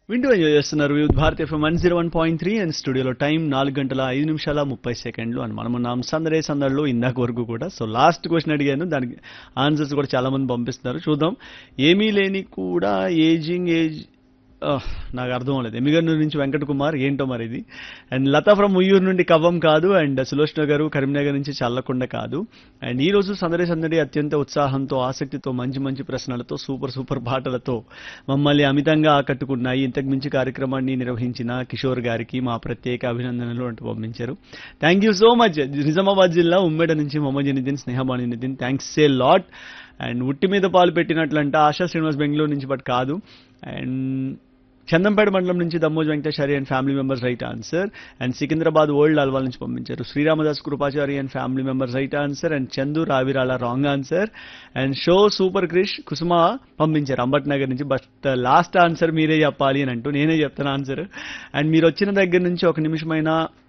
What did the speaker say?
వింటూ ఎంజాయ్ చేస్తున్నారు Vividh Bharat FM one zero one point three and స్టూడియోలో టైం నాలుగు గంటల ఐదు నిమిషాల ముప్పై సెకండ్లు అని మనం ఉన్నాం సందడే సందడిలో ఇందాక వరకు కూడా సో లాస్ట్ క్వశ్చన్ అడిగాను దానికి ఆన్సర్స్ కూడా చాలా మంది పంపిస్తున్నారు చూద్దాం ఏమీ లేని కూడా ఏజింగ్ ఏజ్ ఆహ్, నాకు అర్థం అవ్వలేదు ఎమిగన్నూరు నుంచి వెంకట కుమార్ ఏంటో మరి ఇది అండ్ లతా ఫ్రమ్ ఉయ్యూరు నుండి కవ్వం కాదు అండ్ సులోచన గారు కరీంనగర్ నుంచి చల్లకొండ కాదు అండ్ ఈ రోజు సందడి సందడి అత్యంత ఉత్సాహంతో ఆసక్తితో మంచి మంచి ప్రశ్నలతో సూపర్ సూపర్ పాటలతో మమ్మల్ని అమితంగా ఆకట్టుకున్నాయి ఇంతకు మించి కార్యక్రమాన్ని నిర్వహించిన కిషోర్ గారికి మా ప్రత్యేక అభినందనలు అంటూ పంపించారు thank you so much Nizamabad జిల్లా ఉమ్మేడ నుంచి Mohammed Nitin Snehabani Nitin thanks a lot and ఉట్టి మీద పాలు పెట్టినట్లంట ఆశా శ్రీనివాస్ బెంగళూరు నుంచి బట్ కాదు అండ్ చందంపేట మండలం నుంచి Dammoj Venkateshwari and family members right answer and Secunderabad old Alwal నుంచి పంపించారు Sriramadas Krupachari and family members right answer and Chandu Raviral wrong answer and show super Krish Kusuma పంపించారు అంబట్ నగర్ నుంచి బట్ లాస్ట్ ఆన్సర్ మీరే చెప్పాలి అని అంటూ నేనే చెప్తాను ఆన్సర్ అండ్ మీరు వచ్చిన దగ్గర నుంచి ఒక నిమిషమైనా